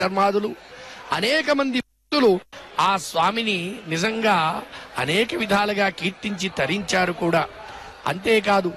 శర్మాదులు అనేక మంది భక్తులు ఆ స్వామిని నిజంగా అనేక విధాలుగా కీర్తించి తరించారు కూడా అంతేకాదు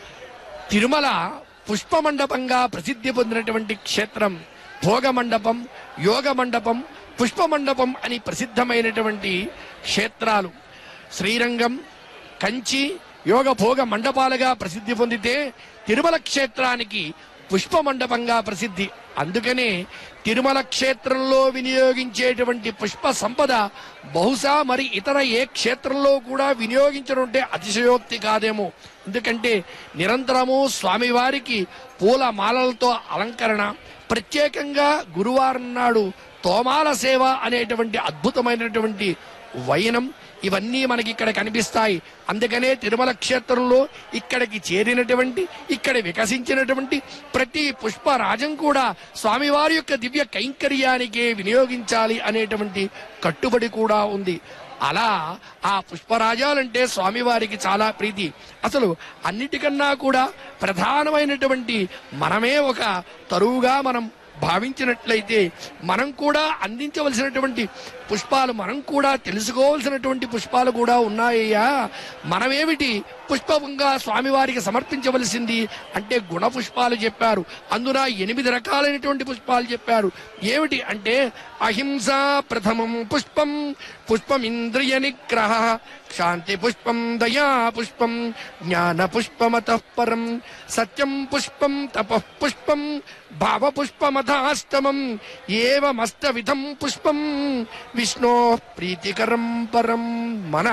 తిరుమల పుష్ప మండపంగా ప్రసిద్ధి పొందినటువంటి క్షేత్రం భోగ మండపం యోగ మండపం పుష్ప మండపం అని ప్రసిద్ధమైనటువంటి క్షేత్రాలు శ్రీరంగం కంచి యోగ భోగ మండపాలుగా ప్రసిద్ధి పొందితే తిరుమల క్షేత్రానికి పుష్ప మండపంగా ప్రసిద్ధి అందుకనే తిరుమల క్షేత్రంలో వినియోగించేటువంటి పుష్ప సంపద బహుశా మరి ఇతర ఏ క్షేత్రంలో కూడా వినియోగించడం అంటే అతిశయోక్తి కాదేమో ఎందుకంటే నిరంతరము స్వామివారికి పూల మాలలతో అలంకరణ ప్రత్యేకంగా గురువారం నాడు తోమాల సేవ అనేటువంటి అద్భుతమైనటువంటి వైనం ఇవన్నీ మనకి ఇక్కడ కనిపిస్తాయి అందుకనే తిరుమల క్షేత్రంలో ఇక్కడికి చేరినటువంటి ఇక్కడ వికసించినటువంటి ప్రతి పుష్పరాజం కూడా స్వామివారి యొక్క దివ్య కైంకర్యానికే వినియోగించాలి అనేటువంటి కట్టుబడి కూడా ఉంది అలా ఆ పుష్పరాజాలంటే స్వామివారికి చాలా ప్రీతి అసలు అన్నిటికన్నా కూడా ప్రధానమైనటువంటి మనమే ఒక తరువుగా మనం భావించినట్లయితే మనం కూడా అందించవలసినటువంటి పుష్పాలు మనం కూడా తెలుసుకోవలసినటువంటి పుష్పాలు కూడా ఉన్నాయ్యా మనమేమిటి పుష్పంగా స్వామివారికి సమర్పించవలసింది అంటే గుణ పుష్పాలు చెప్పారు అందున ఎనిమిది రకాలైనటువంటి పుష్పాలు చెప్పారు ఏమిటి అంటే అహింస ప్రథమం పుష్పం పుష్పం ఇంద్రియ నిగ్రహ శాంతి పుష్పం దయా పుష్పం జ్ఞాన పుష్పమత పరం సత్యం పుష్పం తప పుష్పం భావ పుష్పమథాష్టమం ఏవమస్త విధం పుష్పం విష్ణో ప్రీతికరం పరం మన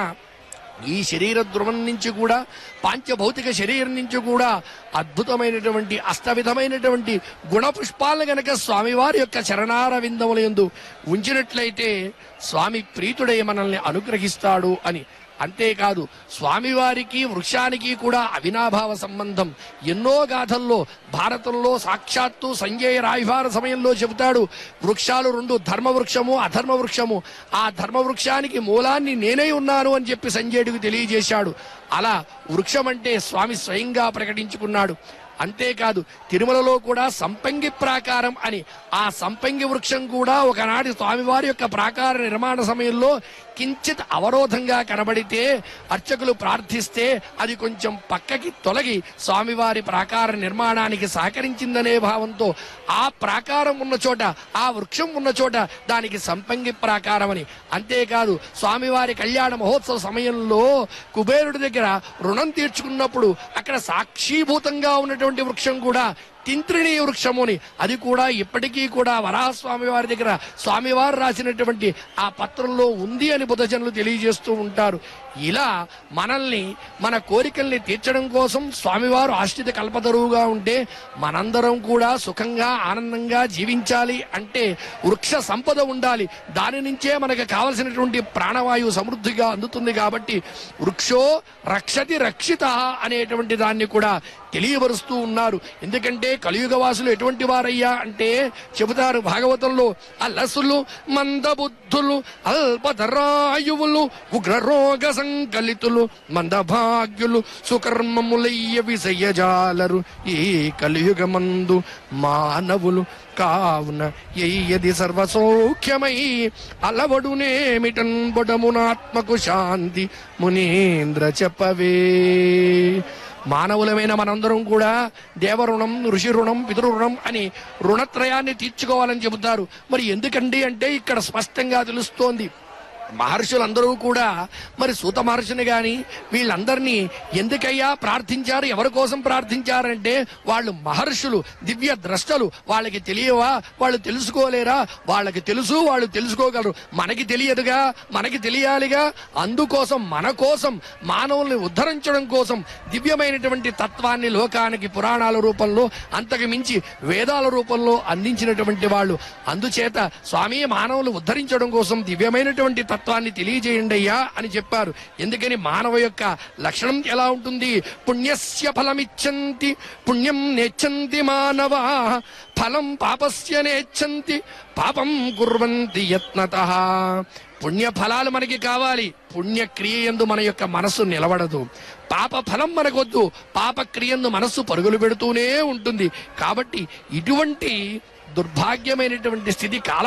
ఈ శరీర ధ్రువం నుంచి కూడా పాంచభౌతిక శరీరం నుంచి కూడా అద్భుతమైనటువంటి అష్టవిధమైనటువంటి గుణ పుష్పాలను గనక స్వామివారి యొక్క చరణార విందముల యందు ఉంచినట్లయితే స్వామి ప్రీతుడై మనల్ని అనుగ్రహిస్తాడు అని అంతేకాదు స్వామివారికి వృక్షానికి కూడా అవినాభావ సంబంధం ఎన్నో గాథల్లో భారతంలో సాక్షాత్తు సంజయ రాయభార సమయంలో చెబుతాడు వృక్షాలు రెండు ధర్మ వృక్షము అధర్మ వృక్షము ఆ ధర్మ వృక్షానికి మూలాన్ని నేనే ఉన్నాను అని చెప్పి సంజయుడికి తెలియజేశాడు అలా వృక్షం అంటే స్వామి స్వయంగా ప్రకటించుకున్నాడు అంతేకాదు తిరుమలలో కూడా సంపంగి ప్రాకారం అని ఆ సంపంగి వృక్షం కూడా ఒకనాటి స్వామివారి యొక్క ప్రాకార నిర్మాణ సమయంలో కించిత్ అవరోధంగా కనబడితే అర్చకులు ప్రార్థిస్తే అది కొంచెం పక్కకి తొలగి స్వామివారి ప్రాకార నిర్మాణానికి సహకరించిందనే భావంతో ఆ ప్రాకారం ఉన్న చోట ఆ వృక్షం ఉన్న చోట దానికి సంపంగి ప్రాకారం అని అంతేకాదు స్వామివారి కళ్యాణ మహోత్సవ సమయంలో కుబేరుడి దగ్గర రుణం తీర్చుకున్నప్పుడు అక్కడ సాక్షీభూతంగా ఉన్నటువంటి వృక్షం కూడా తింత్రిణీ వృక్షముని అది కూడా ఇప్పటికీ కూడా వరాహస్వామి వారి దగ్గర స్వామివారు రాసినటువంటి ఆ పత్రంలో ఉంది అని బుధజనులు తెలియజేస్తూ ఉంటారు ఇలా మనల్ని మన కోరికల్ని తీర్చడం కోసం స్వామివారు ఆశ్రిత కల్పతరువుగా ఉంటే మనందరం కూడా సుఖంగా ఆనందంగా జీవించాలి అంటే వృక్ష సంపద ఉండాలి దాని నుంచే మనకు కావలసినటువంటి ప్రాణవాయువు సమృద్ధిగా అందుతుంది కాబట్టి వృక్షో రక్షతి రక్షిత అనేటువంటి దాన్ని కూడా తెలియబరుస్తూ ఉన్నారు ఎందుకంటే కలియుగ వాసులు ఎటువంటి వారయ్యా అంటే చెబుతారు భాగవతంలో అలసులు మందబుద్ధులు అల్పధరాయువులు ఉగ్రరోగ సంకలితులు మందభాగ్యులు సుకర్మములయ్య విషయజాలరు ఈ కలియుగమందు మానవులు కావున ఎయ్యది సర్వసౌఖ్యమై అలవడునేమిటన్ బొడమునాత్మకు శాంతి మునీంద్ర చెప్పవే మానవులమైన మనందరం కూడా దేవరుణం ఋషి రుణం పితృ రుణం అని రుణత్రయాన్ని తీర్చుకోవాలని చెబుతారు మరి ఎందుకండి అంటే ఇక్కడ స్పష్టంగా తెలుస్తోంది మహర్షులందరూ కూడా మరి సూత మహర్షిని గాని వీళ్ళందరినీ ఎందుకయ్యా ప్రార్థించారు ఎవరి కోసం ప్రార్థించారంటే వాళ్ళు మహర్షులు దివ్య ద్రష్టలు వాళ్ళకి తెలియవా వాళ్ళు తెలుసుకోలేరా వాళ్ళకి తెలుసు వాళ్ళు తెలుసుకోగలరు మనకి తెలియదుగా మనకి తెలియాలిగా అందుకోసం మన కోసం మానవుల్ని ఉద్ధరించడం కోసం దివ్యమైనటువంటి తత్వాన్ని లోకానికి పురాణాల రూపంలో అంతకు మించి వేదాల రూపంలో అందించినటువంటి వాళ్ళు అందుచేత స్వామి మానవులు ఉద్ధరించడం కోసం దివ్యమైనటువంటి తత్వాన్ని తెలియజేయండి అయ్యా అని చెప్పారు ఎందుకని మానవ యొక్క లక్షణం ఎలా ఉంటుంది పుణ్యస్య ఫలమిచ్చంతి పుణ్యం నేచ్చంతి మానవ ఫలం పాపస్య నేచ్చంతి పాపం కుర్వంతి యత్నత పుణ్య ఫలాలు మనకి కావాలి పుణ్యక్రియ ఎందు మన యొక్క మనస్సు నిలబడదు పాప ఫలం మనకొద్దు పాప క్రియందు మనస్సు పరుగులు పెడుతూనే ఉంటుంది కాబట్టి ఇటువంటి దుర్భాగ్యమైనటువంటి స్థితి కాల